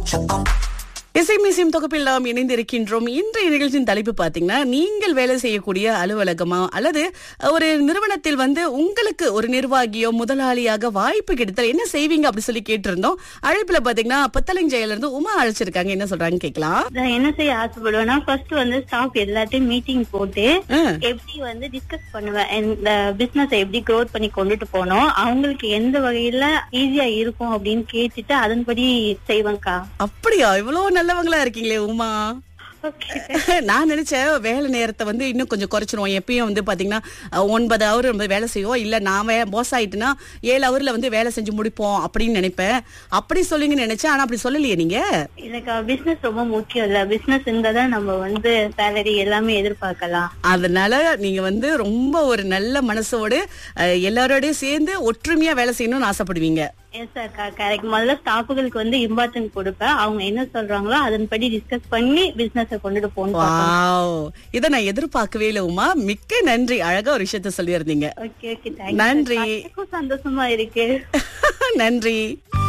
இசை மியூசியம் தொகுப்பில் நாம் இணைந்திருக்கின்றோம் இன்றைய நிகழ்ச்சியின் தலைப்பு பாத்தீங்கன்னா நீங்கள் வேலை செய்யக்கூடிய அலுவலகமா அல்லது ஒரு நிறுவனத்தில் வந்து உங்களுக்கு ஒரு நிர்வாகியோ முதலாளியாக வாய்ப்பு கிடைத்தால் என்ன செய்வீங்க அப்படி சொல்லி கேட்டிருந்தோம் அழைப்புல பாத்தீங்கன்னா பத்தலஞ்சையில இருந்து உமா அழைச்சிருக்காங்க என்ன சொல்றாங்க கேட்கலாம் நான் என்ன செய்ய ஆசைப்படுவேன்னா ஃபர்ஸ்ட் வந்து ஸ்டாஃப் எல்லாத்தையும் மீட்டிங் போட்டு ஆ, எப்படி வந்து டிஸ்கஸ் பண்ணுவேன் இந்த பிசினஸ் எப்படி க்ரோத் பண்ணி கொண்டுட்டு போனோம் அவங்களுக்கு எந்த வகையில ஈஸியா இருக்கும் அப்படின்னு கேட்டுட்டு அதன்படி செய்வேன்க்கா அப்படியா இவ்வளவு நல்லவங்களா இருக்கீங்களே உமா ஓகே நான் நினைச்சேன் வேலை நேரத்தை வந்து இன்னும் கொஞ்சம் குறைச்சிருவோம் எப்பயும் வந்து பாத்தீங்கன்னா அஹ், ஒன்பது ஹவர் நம்ம வேலை செய்வோம் இல்ல நான் பாஸ் ஆயிட்டுனா ஏழு ஹவர்ல வந்து வேலை செஞ்சு முடிப்போம் அப்படின்னு நினைப்பேன் அப்படி சொல்லுங்கன்னு நினைச்சேன் ஆனா அப்படி சொல்லலையே நீங்க இல்லக்கா பிசினஸ் ரொம்ப முக்கியம் இல்ல பிசினஸ் இருந்தாதான் நம்ம வந்து சேலரி எல்லாமே எதிர்பார்க்கலாம் அதனால நீங்க வந்து ரொம்ப ஒரு நல்ல மனசோடு அஹ், எல்லாரோடயும் சேர்ந்து ஒற்றுமையா வேலை செய்யணும்னு ஆசைப்படுவீங்க எஸ் அக்கா கரெக்ட் முதல்ல ஸ்டாஃபுகளுக்கு வந்து இம்பார்ட்டன்ட் கொடுப்பேன் அவங்க என்ன சொல்றாங்களோ அதன்படி டிஸ்கஸ் பண்ணி பிசினஸ கொண்டுட்டு போகணும் வாவ் இதை நான் எதிர்பார்க்கவே இல்லை உமா மிக்க நன்றி அழகா ஒரு விஷயத்த சொல்லியிருந்தீங்க ஓகே ஓகே தேங்க்யூ நன்றி சந்தோஷமா இருக்கு நன்றி